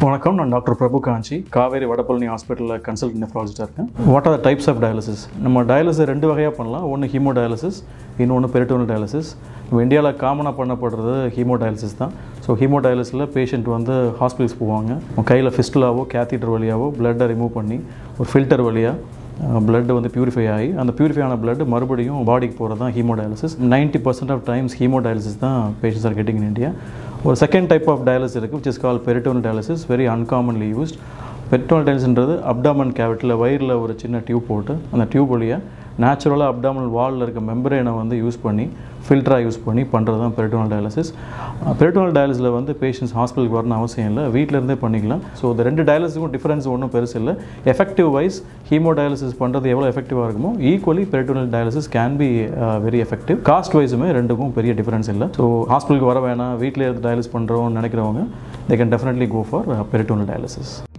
வணக்கம் நான் டாக்டர் பிரபு காஞ்சி காவேரி வடபழனி ஹாஸ்பிட்டலில் கன்சல்ட் நெஃப்ராலஜிஸ்டாக இருக்கேன் what are the types of dialysis நம்ம டயாலிசிஸ் ரெண்டு வகையாக பண்ணலாம் ஒன்று ஹீமோ டயாலிசிஸ் இன்னொன்று பெரிட்டோனல் டயாலிசிஸ் நம்ம இந்தியாவில் காமனாக பண்ணப்படுறது ஹீமோ டயாலிசிஸ் தான் ஸோ ஹீமோ டயாலிசிஸில் பேஷண்ட் வந்து ஹாஸ்பிட்டல்ஸ் போவாங்க கையில் ஃபிஸ்டலாவோ கேத்தீட்டர் வழியாவோ பிளட்டை ரிமூவ் பண்ணி ஒரு ஃபில்டர் வழியாக blood வந்து பியூரிஃபை ஆகி அந்த பியூரிஃபை ஆன blood மறுபடியும் பாடிக்கு போகிறது தான் hemodialysis ninety percent of times hemodialysis தான் patients are getting in India ஒரு செகண்ட் டைப் ஆஃப் டயாலிசிஸ் இருக்குது which is called peritoneal dialysis very uncommonly used peritoneal டயாலிசிஸ்ன்றது அப்டாமன் கேவிட்டியில் வயிறில் ஒரு சின்ன டியூப் போட்டு அந்த டியூப் வழியாக நேச்சுரலாக அப்டாமல் வாலில் இருக்க மெம்பரேனை வந்து யூஸ் பண்ணி ஃபில்டராக யூஸ் பண்ணி பண்ணுறது தான் பெரிட்டோனல் டயாலிசிஸ் பெரிட்டோனல் டயாலிஸில் வந்து பேஷண்ட்ஸ் ஹாஸ்பிட்டலுக்கு வரணும் அவசியம் இல்லை வீட்டில் இருந்தே பண்ணிக்கலாம் ஸோ இந்த ரெண்டு டயாலிஸுக்கும் டிஃபரன்ஸ் ஒன்றும் பெருசு இல்லை எஃபெக்டிவ் வைஸ் ஹீமோ டயாலிசிஸ் பண்ணுறது எவ்வளோ எஃபெக்டிவாக இருக்குமோ equally peritoneal dialysis can be very effective cost வைஸுமே ரெண்டுக்கும் பெரிய டிஃபரன்ஸ் இல்லை ஸோ ஹாஸ்பிட்டலுக்கு வர வேணாம் வீட்டிலே இருந்து டயாலிஸ் பண்ணுறோம்னு நினைக்கிறவங்க they can definitely go for peritoneal dialysis